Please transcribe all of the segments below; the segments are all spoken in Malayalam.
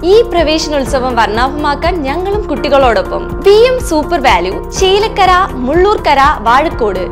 ഈ പ്രവേശനോത്സവം വർണ്ണാഭമാക്കാൻ ഞങ്ങളും കുട്ടികളോടൊപ്പം V M super value Chelakkara Mullurkara Vazhakode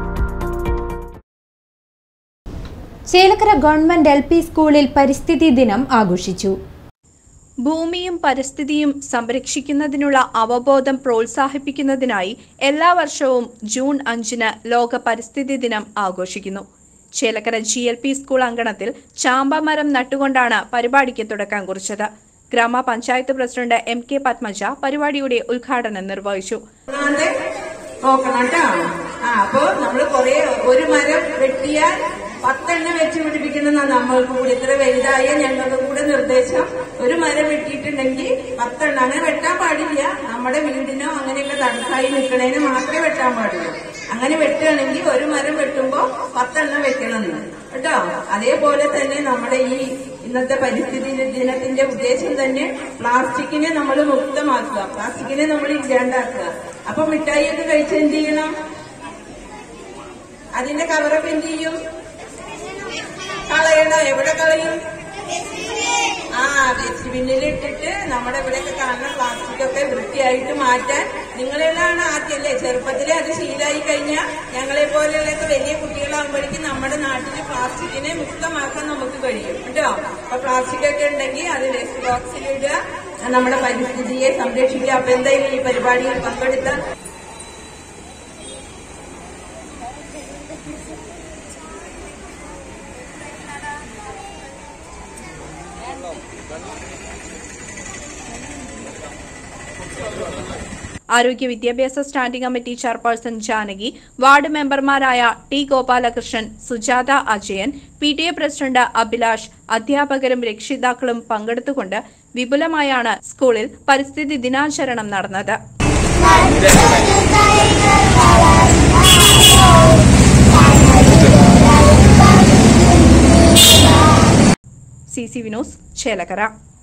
Chelakkara government L P സ്കൂളിൽ പരിസ്ഥിതി ദിനം ആഘോഷിച്ചു ഭൂമിയും പരിസ്ഥിതിയും സംരക്ഷിക്കുന്നതിനുള്ള അവബോധം പ്രോത്സാഹിപ്പിക്കുന്നതിനായി എല്ലാ വർഷവും ജൂൺ അഞ്ചിന് ലോക പരിസ്ഥിതി ദിനം ആഘോഷിക്കുന്നു Chelakkara G L P school അങ്കണത്തിൽ ചാമ്പമരം നട്ടുകൊണ്ടാണ് പരിപാടിക്ക് തുടക്കം കുറിച്ചത് ഗ്രാമപഞ്ചായത്ത് പ്രസിഡന്റ് എം കെ പത്മജ പരിപാടിയുടെ ഉദ്ഘാടനം നിർവഹിച്ചു കാണാതെ നോക്കണം കേട്ടോ ആ അപ്പൊ നമ്മള് കൊറേ ഒരു മരം വെട്ടിയാൽ പത്തെണ്ണം വെച്ച് പിടിപ്പിക്കുന്നതാണ് നമ്മൾക്ക് കൂടി ഇത്ര വലുതായ ഞങ്ങൾക്ക് കൂടെ നിർദ്ദേശം ഒരു മരം വെട്ടിയിട്ടുണ്ടെങ്കിൽ പത്തെണ്ണം അങ്ങനെ വെട്ടാൻ പാടില്ല നമ്മുടെ വീടിനോ അങ്ങനെയൊക്കെ തടസ്സമായി നിൽക്കണേന് മാത്രമേ വെട്ടാൻ പാടുള്ളൂ അങ്ങനെ വെട്ടുകയാണെങ്കിൽ ഒരു മരം വെട്ടുമ്പോ പത്തെണ്ണം വെക്കണം എന്ന് കേട്ടോ അതേപോലെ തന്നെ നമ്മുടെ ഈ ഇന്നത്തെ പരിസ്ഥിതി ദിനത്തിന്റെ ഉദ്ദേശം തന്നെ പ്ലാസ്റ്റിക്കിനെ നമ്മൾ മുക്തമാക്കുക പ്ലാസ്റ്റിക്കിനെ നമ്മൾ ഇല്ലാണ്ടാക്കുക അപ്പൊ മിഠായിയൊക്കെ കഴിച്ച് എന്ത് ചെയ്യണം അതിന്റെ കവറൊക്കെ എന്ത് ചെയ്യും കളയണം എവിടെ കളയും ആ വേസ്റ്റ് ബിന്നിൽ ഇട്ടിട്ട് നമ്മുടെ ഇവിടെയൊക്കെ കാണുന്ന പ്ലാസ്റ്റിക് ഒക്കെ വൃത്തിയായിട്ട് മാറ്റാൻ നിങ്ങളെല്ലാം ആദ്യമല്ലേ ചെറുപ്പത്തിലെ അത് ശീലമായി കഴിഞ്ഞാൽ ഞങ്ങളെ പോലെയുള്ളൊക്കെ വലിയ കുട്ടികളാകുമ്പോഴേക്കും നമ്മുടെ നാട്ടിൽ പ്ലാസ്റ്റിക്കിനെ മുക്തമാക്കാൻ നമുക്ക് കഴിയും കേട്ടോ അപ്പൊ പ്ലാസ്റ്റിക് ഒക്കെ ഉണ്ടെങ്കിൽ അത് വേസ്റ്റ് ബോക്സിൽ ഇടുക നമ്മുടെ പരിസ്ഥിതിയെ സംരക്ഷിക്കുക അപ്പൊ എന്തായാലും ഈ പരിപാടിയിൽ പങ്കെടുത്ത ആരോഗ്യ വിദ്യാഭ്യാസ standing committee chairperson Janaki ward മെമ്പർമാരായ T Gopalakrishnan Sujatha Ajayan P T A president Abhilash അധ്യാപകരും രക്ഷിതാക്കളും പങ്കെടുത്തുകൊണ്ട് വിപുലമായാണ് സ്കൂളിൽ പരിസ്ഥിതി ദിനാചരണം നടന്നത് സി സി വിനോസ് ചേലക്കര